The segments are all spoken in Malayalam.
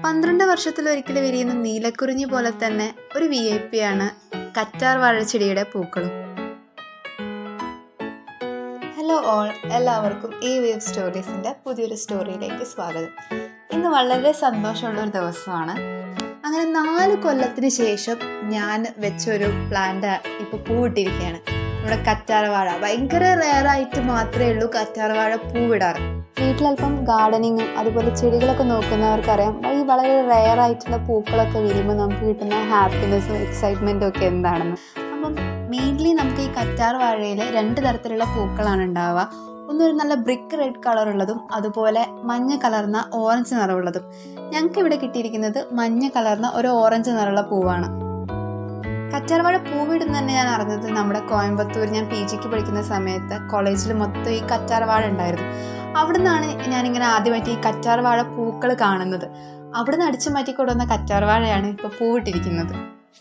പന്ത്രണ്ട് വർഷത്തിലൊരിക്കൽ വിരിയുന്ന നീലക്കുറിഞ്ഞി പോലെ തന്നെ ഒരു വി ഐ പി ആണ് കറ്റാർ വാഴച്ചെടിയുടെ പൂക്കളും ഹലോ ഓൾ എല്ലാവർക്കും ഈ വേവ് സ്റ്റോറീസിൻ്റെ പുതിയൊരു സ്റ്റോറിയിലേക്ക് സ്വാഗതം ഇന്ന് വളരെ സന്തോഷമുള്ള ഒരു ദിവസമാണ് അങ്ങനെ നാല് കൊല്ലത്തിന് ശേഷം ഞാൻ വെച്ചൊരു പ്ലാന്റ് ഇപ്പോൾ പൂവിട്ടിരിക്കുകയാണ് നമ്മുടെ കറ്റാർവാഴ ഭയങ്കര റെയറായിട്ട് മാത്രമേ ഉള്ളൂ കറ്റാർവാഴ പൂവിടാറ് വീട്ടിലല്പം ഗാർഡനിങ്ങും അതുപോലെ ചെടികളൊക്കെ നോക്കുന്നവർക്കറിയാം ഈ വളരെ റെയർ ആയിട്ടുള്ള പൂക്കളൊക്കെ വരുമ്പോൾ നമുക്ക് കിട്ടുന്ന ഹാപ്പിനെസ്സും എക്സൈറ്റ്മെൻറ്റും ഒക്കെ എന്താണെന്ന് അപ്പം മെയിൻലി നമുക്ക് ഈ കറ്റാർ വാഴയിൽ രണ്ട് തരത്തിലുള്ള പൂക്കളാണ് ഉണ്ടാവുക ഒന്നൊരു നല്ല ബ്രിക്ക് റെഡ് കളർ ഉള്ളതും അതുപോലെ മഞ്ഞ കലർന്ന ഓറഞ്ച് നിറമുള്ളതും ഞങ്ങൾക്ക് ഇവിടെ കിട്ടിയിരിക്കുന്നത് മഞ്ഞ കലർന്ന ഒരു ഓറഞ്ച് നിറമുള്ള പൂവാണ് കറ്റാർവാഴ പൂവിടുന്ന തന്നെ ഞാൻ അറിഞ്ഞത് നമ്മുടെ കോയമ്പത്തൂർ ഞാൻ പി ജിക്ക് പഠിക്കുന്ന സമയത്ത് കോളേജിൽ മൊത്തം ഈ കറ്റാർവാഴ ഉണ്ടായിരുന്നു അവിടെ നിന്നാണ് ഞാനിങ്ങനെ ആദ്യമായിട്ട് ഈ കറ്റാർവാഴ പൂക്കൾ കാണുന്നത് അവിടെ നിന്ന് അടിച്ചു മാറ്റി കൊണ്ടുവന്ന കറ്റാർവാഴയാണ് ഇപ്പോൾ പൂവിട്ടിരിക്കുന്നത്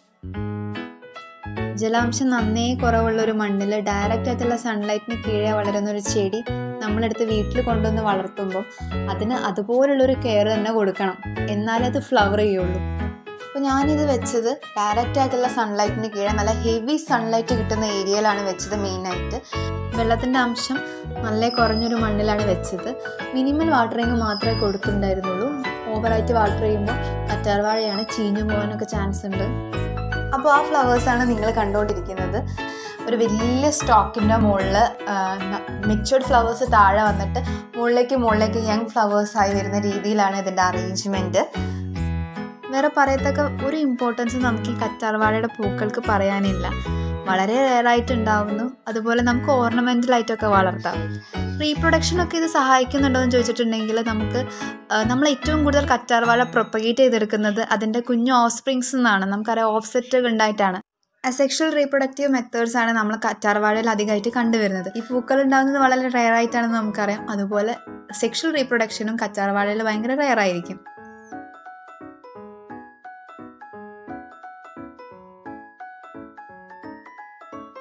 ജലാംശം നന്നേ കുറവുള്ള ഒരു മണ്ണിൽ ഡയറക്റ്റ് ആയിട്ടുള്ള സൺലൈറ്റിന് കീഴെ വളരുന്ന ഒരു ചെടി നമ്മളെടുത്ത് വീട്ടിൽ കൊണ്ടുവന്ന് വളർത്തുമ്പോൾ അതിന് അതുപോലുള്ളൊരു കെയർ തന്നെ കൊടുക്കണം എന്നാലേ അത് ഫ്ലവർ ചെയ്യുള്ളൂ അപ്പോൾ ഞാനിത് വെച്ചത് ഡയറക്റ്റ് ആയിട്ടുള്ള സൺലൈറ്റിന് കീഴെ നല്ല ഹെവി സൺലൈറ്റ് കിട്ടുന്ന ഏരിയയിലാണ് വെച്ചത് മെയിനായിട്ട് വെള്ളത്തിൻ്റെ അംശം നല്ല കുറഞ്ഞൊരു മണ്ണിലാണ് വെച്ചത് മിനിമൽ വാട്ടറിങ് മാത്രമേ കൊടുത്തിട്ടുണ്ടായിരുന്നുള്ളൂ ഓവറായിട്ട് വാട്ടർ ചെയ്യുമ്പോൾ കറ്റാർവാഴയാണ് ചീഞ്ഞു പോകാനൊക്കെ ചാൻസ് ഉണ്ട് അപ്പോൾ ആ ഫ്ലവേഴ്സാണ് നിങ്ങൾ കണ്ടുകൊണ്ടിരിക്കുന്നത് ഒരു വലിയ സ്റ്റോക്കിൻ്റെ മുകളിൽ മിക്സഡ് ഫ്ലവേഴ്സ് താഴെ വന്നിട്ട് മുകളിലേക്ക് മുകളിലേക്ക് യങ് ഫ്ലവേഴ്സായി വരുന്ന രീതിയിലാണ് ഇതിൻ്റെ അറേഞ്ച്മെൻറ്റ് വേറെ പറയത്തക്ക ഒരു ഇമ്പോർട്ടൻസ് നമുക്ക് ഈ കറ്റാർവാഴയുടെ പൂക്കൾക്ക് പറയാനില്ല വളരെ റെയറായിട്ട് ഉണ്ടാവുന്നു അതുപോലെ നമുക്ക് ഓർണമെൻ്റലായിട്ടൊക്കെ വളർത്താം റീപ്രൊഡക്ഷൻ ഒക്കെ ഇത് സഹായിക്കുന്നുണ്ടോ എന്ന് ചോദിച്ചിട്ടുണ്ടെങ്കിൽ നമുക്ക് നമ്മൾ ഏറ്റവും കൂടുതൽ കറ്റാർവാഴ പ്രൊപ്പഗേറ്റ് ചെയ്തെടുക്കുന്നത് അതിൻ്റെ കുഞ്ഞു ഓഫ് സ്പ്രിങ്സ് എന്നാണ് നമുക്കറിയാം ഓഫ് സെറ്റ് ഉണ്ടായിട്ടാണ് അസെക്ഷൽ റീപ്രൊഡക്റ്റീവ് മെത്തേഡ്സ് ആണ് നമ്മൾ കറ്റാർവാഴയിൽ അധികമായിട്ട് കണ്ടുവരുന്നത് ഈ പൂക്കൾ ഉണ്ടാകുന്നത് വളരെ റെയർ ആയിട്ടാണെന്ന് നമുക്കറിയാം അതുപോലെ സെക്ഷൽ റീപ്രൊഡക്ഷനും കറ്റാർവാഴയിൽ ഭയങ്കര റെയർ ആയിരിക്കും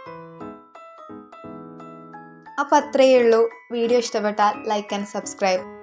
അപ്പോൾ അത്രയേ ഉള്ളൂ വീഡിയോ ഇഷ്ടപ്പെട്ടാൽ ലൈക്ക് ആൻഡ് സബ്സ്ക്രൈബ്